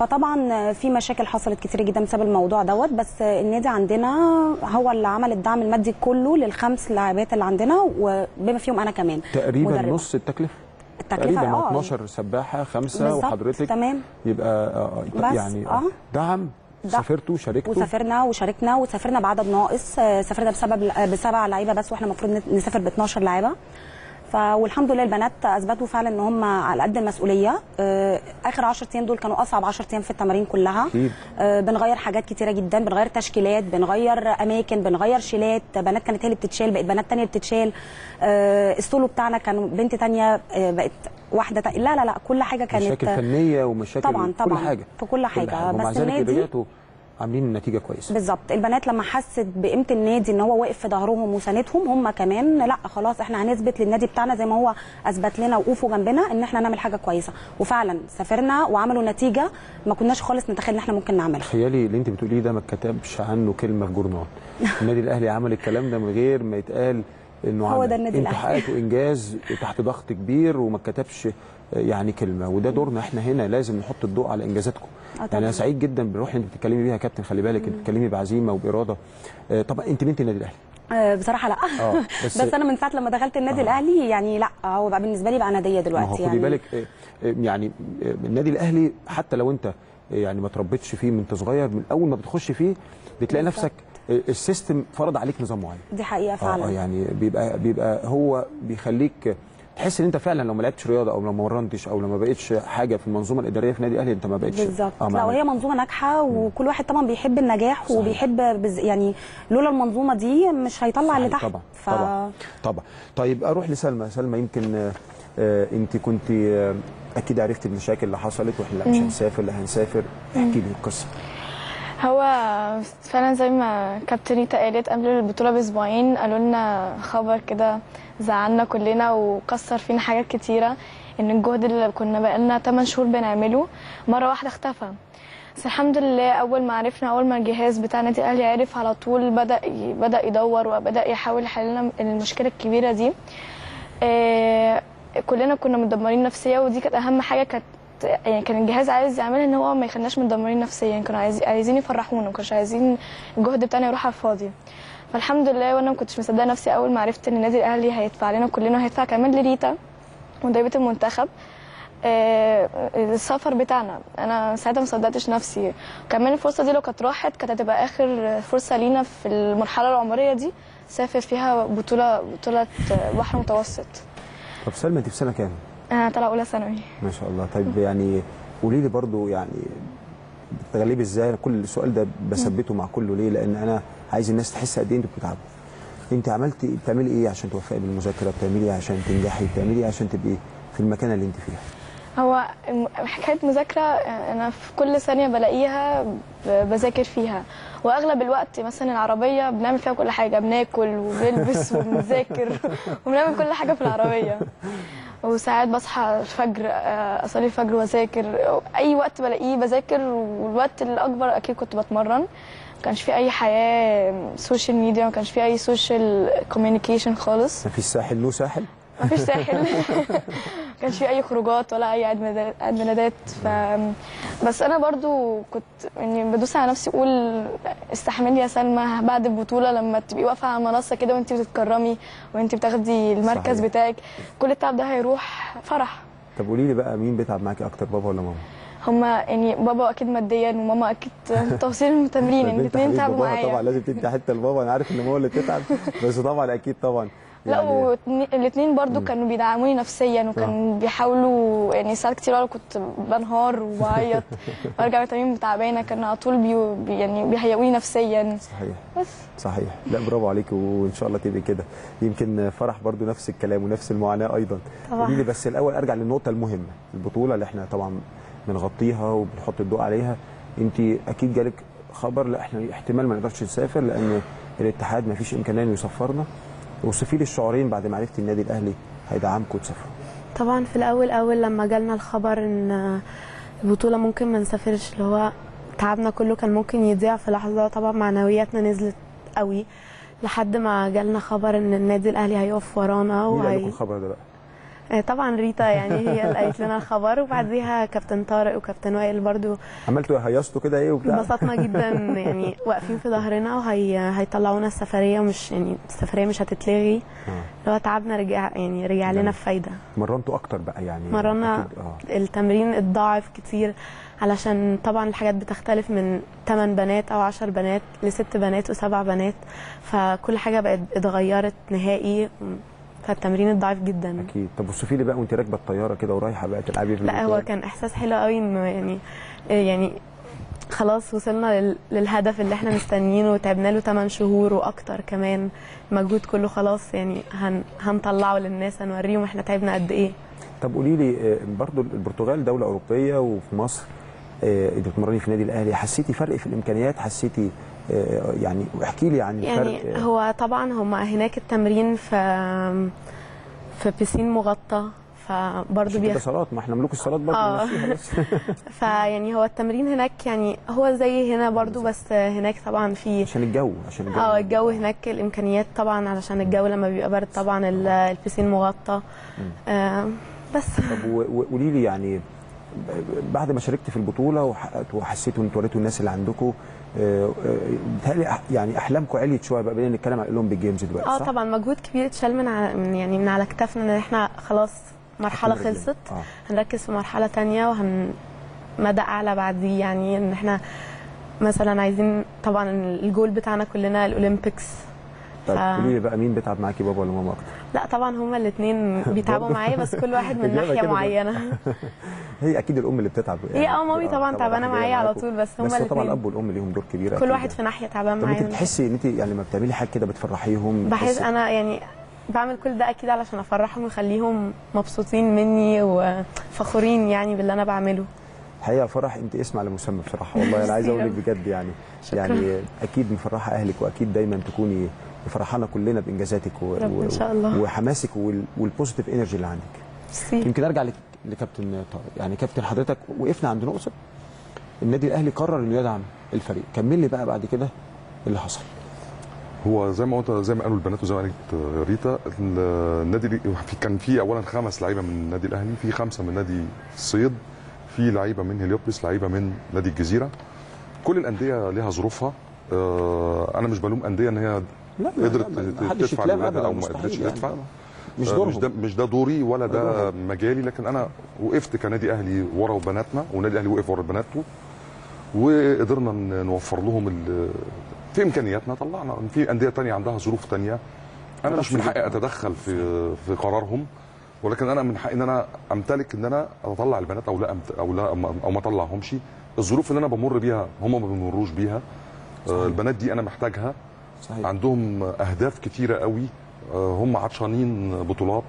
فطبعا في مشاكل حصلت كتير جدا بسبب الموضوع دوت بس النادي عندنا هو اللي عمل الدعم المادي كله للخمس لاعبات اللي عندنا وبما فيهم انا كمان تقريبا مدربة. نص التكلفه التكلفه تقريبا اه 12 سباحه خمسه بالظبط، وحضرتك تمام. يبقى آه آه، بس، يعني آه. دعم دعم. سافرتوا شاركتوا وسافرنا وشاركنا وسافرنا بعدد ناقص آه، سافرنا بسبب آه، بسبع لعيبه بس واحنا المفروض نسافر ب 12 لعيبه ف والحمد لله البنات اثبتوا فعلا ان هم على قد المسؤوليه آه، اخر 10 ايام دول كانوا اصعب 10 ايام في التمارين كلها أكيد. آه، بنغير حاجات كتيره جدا بنغير تشكيلات بنغير اماكن بنغير شيلات بنات كانت هي اللي بتتشال بقت بنات تانية بتتشال آه، السولو بتاعنا كان بنت تانية آه، بقت واحده تانية. لا لا لا كل حاجه كانت مشاكل فنيه ومشاكل طبعا كل طبعا حاجه في كل حاجه ومع بس ذلك النادي رجعتوا عاملين نتيجه كويسه بالظبط البنات لما حست بقيمه النادي ان هو واقف في ظهرهم وساندهم هم كمان لا خلاص احنا هنثبت للنادي بتاعنا زي ما هو اثبت لنا وقوفوا جنبنا ان احنا نعمل حاجه كويسه وفعلا سافرنا وعملوا نتيجه ما كناش خالص نتخيل ان احنا ممكن نعملها تخيلي اللي انت بتقوليه ده ما اتكتبش عنه كلمه في جورنال النادي الاهلي عمل الكلام ده من غير ما يتقال انه هو عمل ده النادي انتوا الأهلي. حققتوا انجاز تحت ضغط كبير وما اتكتبش يعني كلمه وده دورنا احنا هنا لازم نحط الضوء على انجازاتكم آه يعني طبعاً. انا سعيد جدا بالروح اللي انت بتتكلمي بيها يا كابتن خلي بالك انت بتتكلمي بعزيمه وباراده آه، طبعا انت بنت النادي الاهلي آه، بصراحه لا آه، بس- بس, بس انا من ساعه لما دخلت النادي الاهلي يعني لا هو بقى بالنسبه لي بقى ناديه ما هو دلوقتي خدي يعني بالك آه، آه، يعني آه، النادي الاهلي حتى لو انت آه، يعني ما تربيتش فيه من انت صغير من اول ما بتخش فيه بتلاقي بالظبط. نفسك آه، السيستم فرض عليك نظام معين دي حقيقه اه فعلا آه، يعني بيبقى بيبقى هو بيخليك تحس ان انت فعلا لو ما لعبتش رياضه او لو ما مرنتش او لو ما بقتش حاجه في المنظومه الاداريه في النادي الاهلي انت ما بقتش بالظبط اه ما لا وهي عملتش. منظومه ناجحه وكل واحد طبعا بيحب النجاح صحيح. وبيحب بز... يعني لولا المنظومه دي مش هيطلع اللي صحيح، تحت طبعا ف... طبعا طبعا طيب اروح لسلمى سلمى يمكن آه، آه، انت كنت آه، اكيد عرفتي المشاكل اللي حصلت واحنا لا مش هنسافر لا هنسافر احكي لي القصه هو فعلا زي ما كابتن ريتا قالت قبل البطولة بأسبوعين قالوا لنا خبر كده زعلنا كلنا وكسر فينا حاجات كتيرة إن الجهد اللي كنا بقالنا 8 شهور بنعمله مرة واحدة اختفى بس الحمد لله أول ما عرفنا أول ما الجهاز بتاع النادي الأهلي عرف على طول بدأ ي- بدأ يدور وبدأ يحاول يحل لنا المشكلة الكبيرة دي آه، كلنا كنا متدمرين نفسيا ودي كانت أهم حاجة كانت يعني كان الجهاز عايز يعملها ان هو ما يخليناش متدمرين نفسيا كانوا عايزين عايزين يفرحونا ما كانوش عايزين الجهد بتاعنا يروح على الفاضي فالحمد لله وانا ما كنتش مصدقه نفسي اول ما عرفت ان النادي الاهلي هيدفع لنا كلنا وهيدفع كمان لريتا مدربه المنتخب آه، السفر بتاعنا انا ساعتها ما صدقتش نفسي كمان الفرصه دي لو كانت راحت كانت هتبقى اخر فرصه لينا في المرحله العمريه دي سافر فيها بطوله بطوله بحر متوسط طب سلمى انت في سنه كام انا طالعه اولى ثانوي ما شاء الله طيب يعني قولي لي برضو يعني بتغلبي ازاي أنا كل السؤال ده بثبته مع كله ليه لان انا عايز الناس تحس قد ايه انتوا بتتعبوا انت عملتي بتعملي ايه عشان توفقي بالمذاكره بتعملي ايه عشان تنجحي بتعملي ايه عشان تبقي في المكانه اللي انت فيها هو م- حكايه مذاكره انا في كل ثانيه بلاقيها ب- بذاكر فيها واغلب الوقت مثلا العربيه بنعمل فيها كل حاجه بناكل وبنلبس وبنذاكر وبنعمل كل حاجه في العربيه وساعات بصحى الفجر آه، اصلي الفجر واذاكر اي وقت بلاقيه بذاكر والوقت الاكبر اكيد كنت بتمرن ما كانش في اي حياه سوشيال ميديا ما كانش في اي سوشيال كوميونيكيشن خالص ما فيش ساحل نو ساحل ما فيش ساحل ما كانش في اي خروجات ولا اي عيد ميلاد- عيد ميلادات ف بس انا برضو كنت يعني بدوس على نفسي اقول استحملي يا سلمى بعد البطوله لما تبقي واقفه على المنصه كده وانت بتتكرمي وانت بتاخدي المركز صحيح. بتاعك كل التعب ده هيروح فرح طب قولي لي بقى مين بيتعب معاكي اكتر بابا ولا ماما هما يعني بابا اكيد ماديا وماما اكيد توصيل التمرين البنت الاثنين حبيب تعبوا باباها طبعا معايا لازم تدي حته لبابا انا عارف ان ماما اللي بتتعب بس طبعا اكيد طبعا لا الاثنين برضو كانوا بيدعموني نفسيا وكانوا بيحاولوا يعني ساعات كتير أوي كنت بنهار وبعيط وارجع من التمرين تعبانه كانوا على طول بي بي- يعني بيهيئوني نفسيا صحيح بس صحيح لا برافو عليكي وان شاء الله تبقي كده يمكن فرح برضو نفس الكلام ونفس المعاناه ايضا طبعا. قولي لي بس الاول ارجع للنقطه المهمه البطوله اللي احنا طبعا بنغطيها وبنحط الضوء عليها انت اكيد جالك خبر لا احنا احتمال ما نقدرش نسافر لان الاتحاد ما فيش امكانيه انه يسفرنا وصفي لي الشعورين بعد ما عرفتي النادي الاهلي هيدعمكم وتسافروا طبعا في الاول اول لما جالنا الخبر ان البطوله ممكن ما نسافرش اللي هو تعبنا كله كان ممكن يضيع في لحظه طبعا معنوياتنا نزلت قوي لحد ما جالنا خبر ان النادي الاهلي هيقف ورانا مين اللي قال لكم وهي الخبر ده بقى؟ آه، طبعا ريتا يعني هي اللي قالت لنا الخبر وبعديها كابتن طارق وكابتن وائل برضو عملتوا هيصتوا كده ايه وبتاع انبسطنا جدا يعني واقفين في ظهرنا وهي هيطلعونا السفريه ومش يعني السفريه مش هتتلغي آه. لو تعبنا رجع يعني رجع لنا بفايده مرنتوا اكتر بقى يعني مرنا أكيد، اه التمرين اتضاعف كتير علشان طبعا الحاجات بتختلف من 8 بنات او 10 بنات لست بنات وسبع بنات فكل حاجه بقت اتغيرت نهائي فالتمرين اتضاعف جدا اكيد طب وصفي لي بقى وانت راكبه الطياره كده ورايحه بقى تلعبي في لا هو البطولة. كان احساس حلو قوي انه يعني يعني خلاص وصلنا لل- للهدف اللي احنا مستنيينه وتعبنا له 8 شهور واكتر كمان المجهود كله خلاص يعني هن هنطلعه للناس هنوريهم احنا تعبنا قد ايه طب قولي لي آه، برضو البرتغال دوله اوروبيه وفي مصر آه، انت بتمرني في النادي الاهلي حسيتي فرق في الامكانيات حسيتي آه، يعني احكي لي عن يعني الفرق آه، هو طبعا هم هناك التمرين في في بيسين مغطى فبرضه عشان كده بيخ... صالات ما احنا ملوك الصالات برضه آه. بنمشيها بس. فيعني هو التمرين هناك يعني هو زي هنا برضه بس هناك طبعا في عشان الجو عشان الجو اه الجو هناك الامكانيات طبعا علشان الجو لما بيبقى برد طبعا ال- البيسين مغطى آه بس طب و- و- قولي لي يعني ب- بعد ما شاركت في البطوله وحققت- وحسيتوا ان وريتوا الناس اللي عندكم آه، آه، بيتهيألي أح- يعني احلامكم عليت شويه بقى بدنا نتكلم عن الاولمبيك جيمز دلوقتي اه صح؟ طبعا مجهود كبير اتشال من على من يعني من على كتافنا ان احنا خلاص مرحله حطينا رجلين. خلصت آه. هنركز في مرحله تانية وهن مدى اعلى بعديه يعني ان احنا مثلا عايزين طبعا الجول بتاعنا كلنا الاولمبيكس طب ف- قولي لي بقى مين بيتعب معاكي بابا ولا ماما اكتر؟ لا طبعا هما الاثنين بيتعبوا برضه؟ معايا بس كل واحد من إجابة ناحيه كده معينه هي اكيد الام اللي بتتعب هي اه مامي آه، طبعا تعبانه رايحة معايا على معاكم. طول بس هما بس طبعا الاثنين الاب والام ليهم دور كبير كل أكيد واحد يعني. في ناحيه تعبان طب انت معايا بتحسي ان انت يعني لما بتعملي حاجه كده بتفرحيهم بحس بتحسي- انا يعني بعمل كل ده اكيد علشان افرحهم واخليهم مبسوطين مني وفخورين يعني باللي انا بعمله الحقيقه فرح انت اسم على مسمى بصراحه والله انا عايز اقول لك بجد يعني شكراً. يعني اكيد مفرحه اهلك واكيد دايما تكوني مفرحانا كلنا بانجازاتك و... رب إن شاء الله. وحماسك وال... والبوزيتيف انرجي اللي عندك ميرسي. يمكن ارجع لك... لكابتن طارق يعني كابتن حضرتك وقفنا عند نقطه النادي الاهلي قرر انه يدعم الفريق كمل لي بقى بعد كده اللي حصل هو زي ما قلت زي ما قالوا البنات وزي ما قالت ريتا النادي دي- في كان في اولا خمس لعيبه من النادي الاهلي في خمسه من نادي الصيد في لعيبه من هليوبلس لعيبه من نادي الجزيره كل الانديه ليها ظروفها آه، انا مش بلوم انديه ان هي لا ما- قدرت ما- ما ت- حدش تدفع يتلام لولادها أبداً، او ما مستحيل قدرتش يعني. تدفع مش آه، دورهم مش ده مش ده دوري ولا ده دورهم. مجالي لكن انا وقفت كنادي اهلي ورا بناتنا والنادي الاهلي وقف ورا بناته وقدرنا ن- نوفر لهم ال- في امكانياتنا طلعنا في انديه تانية عندها ظروف تانية انا مش من حقي اتدخل في في قرارهم ولكن انا من حقي ان انا امتلك ان انا اطلع البنات او لا أمت- او لا او ما اطلعهمش الظروف اللي انا بمر بيها هم ما بيمروش بيها آه، البنات دي انا محتاجها صحيح عندهم اهداف كتيره قوي آه، هم عطشانين بطولات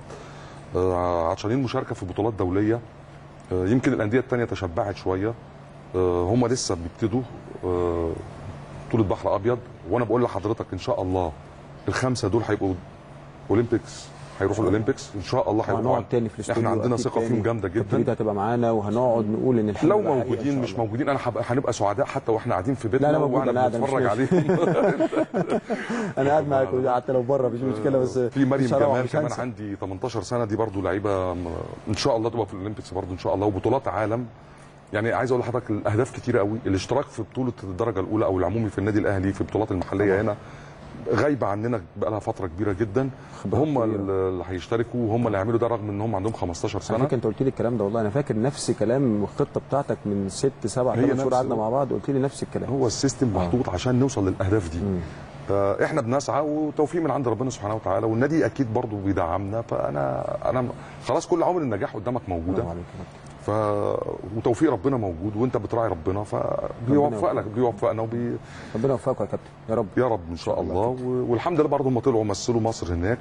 آه، عطشانين مشاركه في بطولات دوليه آه، يمكن الانديه التانية تشبعت شويه آه، هم لسه بيبتدوا آه، بطوله بحر ابيض وانا بقول لحضرتك ان شاء الله الخمسه دول هيبقوا اولمبيكس هيروحوا الاولمبيكس ان شاء الله هيروحوا وهنقعد تاني في الاستوديو احنا عندنا أكيد ثقه فيهم تاني. جامده كابتن جدا ريتا هتبقى معانا وهنقعد نقول ان الحلم لو بقى حقيقة إن موجودين شاء مش الله. موجودين انا هبقى هنبقى سعداء حتى واحنا قاعدين في بيتنا لا، أنا موجود، واحنا أنا قاعد، مش بنتفرج ماشي. عليهم انا قاعد معاك حتى لو بره مش مشكله بس في مريم مش هروح، جمال مش كمان هنسى. عندي 18 سنه دي برضو لعيبه م- ان شاء الله تبقى في الاولمبيكس برضو ان شاء الله وبطولات عالم يعني عايز اقول لحضرتك الاهداف كتيره قوي الاشتراك في بطوله الدرجه الاولى او العمومي في النادي الاهلي في البطولات المحليه هنا غايبه عننا بقى لها فتره كبيره جدا خبرات هم كبيرة. اللي هيشتركوا وهم اللي هيعملوا ده رغم ان هم عندهم 15 على سنه فكره انت قلت لي الكلام ده والله انا فاكر نفس كلام الخطه بتاعتك من ست سبع هي ثمان شهور نفس- قعدنا مع بعض قلت لي نفس الكلام هو السيستم محطوط عشان نوصل للاهداف دي مم. فاحنا بنسعى وتوفيق من عند ربنا سبحانه وتعالى والنادي اكيد برضو بيدعمنا فانا انا خلاص كل عوامل النجاح قدامك موجوده برافو عليك يا ف وتوفيق ربنا موجود وانت بتراعي ربنا فبيوفق لك يوفقك. بيوفقنا وبي... كابتن. ربنا يوفقك يا كابتن يا رب يا رب ان شاء الله الله و... والحمد لله برضه هم طلعوا مثلوا مصر هناك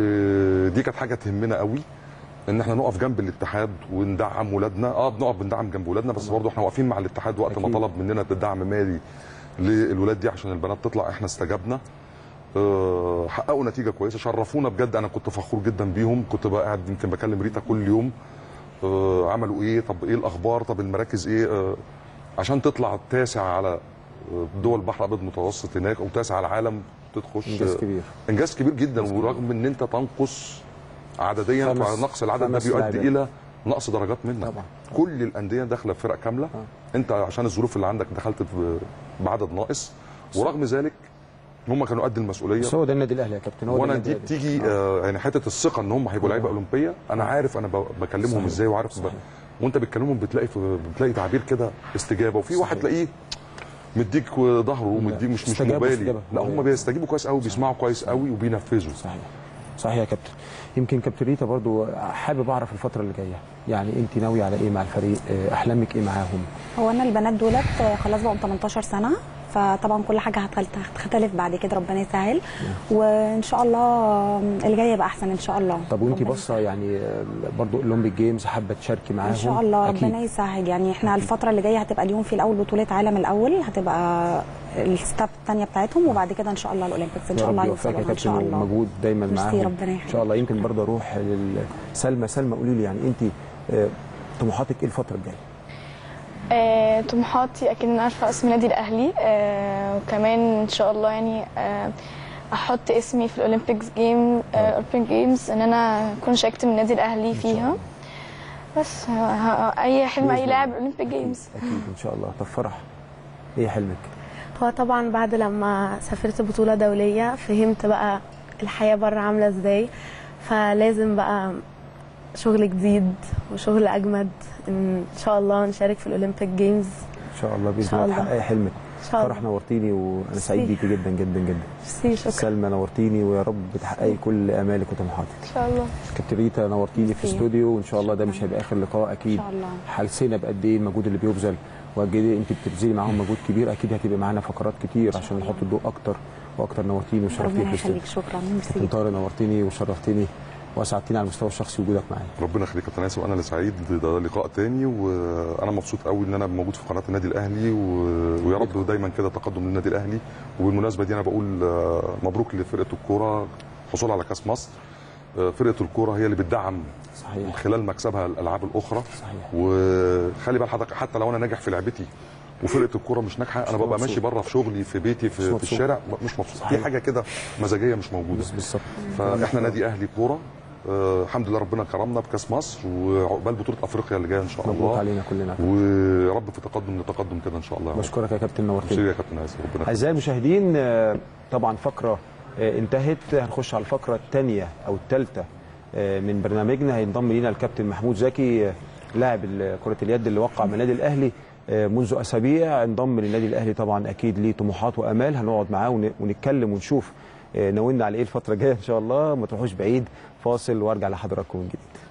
ودي كانت حاجه تهمنا قوي ان احنا نقف جنب الاتحاد وندعم ولادنا اه بنقف بندعم جنب ولادنا بس برضه احنا واقفين مع الاتحاد وقت ما أكيد. طلب مننا الدعم مالي للولاد دي عشان البنات تطلع احنا استجبنا آه، حققوا نتيجه كويسه شرفونا بجد انا كنت فخور جدا بيهم كنت بقى قاعد يمكن بكلم ريتا كل يوم آه، عملوا ايه طب ايه الاخبار طب المراكز ايه آه، عشان تطلع تاسع على آه، دول البحر الابيض المتوسط هناك او تاسع على العالم تخش انجاز آه، كبير انجاز كبير جدا ورغم ان انت تنقص عدديا خمس- فنقص العدد ده خمس بيؤدي لاعبين. الى نقص درجات منك طبعا. كل الانديه داخله بفرق كامله انت عشان الظروف اللي عندك دخلت ب- بعدد ناقص ورغم ذلك هم كانوا قد المسؤوليه بس هو ده النادي الاهلي يا كابتن هو ده وانا النادي دي الأهلي. بتيجي آه يعني حته الثقه ان هم هيبقوا لعيبه اولمبيه انا عارف انا ب- بكلمهم صحيح. ازاي وعارف ب... صحيح. وانت بتكلمهم بتلاقي في... بتلاقي تعبير كده استجابه وفي واحد تلاقيه مديك ظهره ومديك مش مش استجابة مبالي استجابة. لا هم بيستجيبوا كويس قوي بيسمعوا كويس قوي وبينفذوا صحيح صحيح يا كابتن يمكن كابتن ريتا برضو حابب اعرف الفتره اللي جايه يعني انت ناويه على ايه مع الفريق آه، احلامك ايه معاهم هو انا البنات دولت خلاص بقوا 18 سنه فطبعا كل حاجه هتخل- هتختلف بعد كده ربنا يسهل وان شاء الله اللي جاي يبقى احسن ان شاء الله طب وانت ربنا باصه يعني آه، برضو اولمبيك جيمز حابه تشاركي معاهم ان شاء الله أكيد. ربنا يسهل يعني احنا الفتره اللي جايه هتبقى اليوم في الاول بطوله عالم الاول هتبقى الستاب الثانيه بتاعتهم وبعد كده ان شاء الله الاولمبيكس ان يا شاء رب الله يوفقك يا يوصلوا ان شاء كابتن الله ومجهود دايما ميرسي، معاهم ربنا ان يخليك. شاء الله يمكن برضه اروح لسلمى سلمى قولي لي يعني انت آه، طموحاتك ايه الفتره الجايه آه، طموحاتي اكيد ان انا ارفع اسم النادي الاهلي آه، وكمان ان شاء الله يعني آه، احط اسمي في الاولمبيكس جيم اولمبيك جيمز ان انا اكون شاركت من النادي الاهلي فيها بس ه- ه- اي حلم بإذن اي الله. لاعب اولمبيك جيمز اكيد ان شاء الله طب فرح ايه حلمك هو طبعا بعد لما سافرت بطولة دولية فهمت بقى الحياة بره عاملة ازاي فلازم بقى شغل جديد وشغل أجمد إن شاء الله نشارك في الأولمبيك جيمز ان شاء الله باذن شاء الله الله. تحققي حلمك إن شاء فرح الله نورتيني وانا سعيد ميرسي. بيكي جدا جدا جدا ميرسي شكرا سلمى نورتيني ويا رب تحققي كل امالك وطموحاتك ان شاء الله كابتن ريتا نورتيني في ميرسي. الاستوديو وان شاء الله ده مش هيبقى اخر لقاء ان اكيد شاء الله حسينا بقد ايه المجهود اللي بيبذل وقد ايه انت بتبذلي معاهم مجهود كبير اكيد هتبقى معانا فقرات كتير عشان نحط الضوء اكتر واكتر نورتيني وشرفتيني ربنا في الاستوديو يخليك شكرا كابتن ميرسي طارق نورتيني وشرفتني واسعدتني على المستوى الشخصي وجودك معايا ربنا يخليك يا تناسي وانا اللي سعيد ده لقاء تاني وانا مبسوط قوي ان انا موجود في قناه النادي الاهلي و... ويا رب دايما كده تقدم للنادي الاهلي وبالمناسبه دي انا بقول آه، مبروك لفرقه الكوره حصول على كاس مصر آه، فرقه الكوره هي اللي بتدعم من صحيح خلال مكسبها الالعاب الاخرى صحيح وخلي بال حضرتك حتى لو انا ناجح في لعبتي وفرقه الكوره مش ناجحه انا مش ببقى مبسوط. ماشي بره في شغلي في بيتي مش في, في مبسوط. الشارع مش مبسوط في صحيح. حاجه كده مزاجيه مش موجوده بس- بالظبط فاحنا نادي اهلي كوره آه الحمد لله ربنا كرمنا بكاس مصر وعقبال بطوله افريقيا اللي جايه ان شاء مبروك الله علينا كلنا ويا رب في تقدم لتقدم كده ان شاء الله يا رب. بشكرك يا كابتن نورتني ميرسي يا كابتن عايز ربنا يخليك. اعزائي المشاهدين آه، طبعا فقره آه، انتهت هنخش على الفقره الثانيه او الثالثه من برنامجنا هينضم لينا الكابتن محمود زكي آه، لاعب ال- كره اليد اللي وقع من النادي الاهلي آه، منذ اسابيع انضم للنادي الاهلي طبعا اكيد ليه طموحات وامال هنقعد معاه ون- ونتكلم ونشوف آه، ناوينا على ايه الفتره الجايه ان شاء الله ما تروحوش بعيد فاصل وارجع لحضراتكم من جديد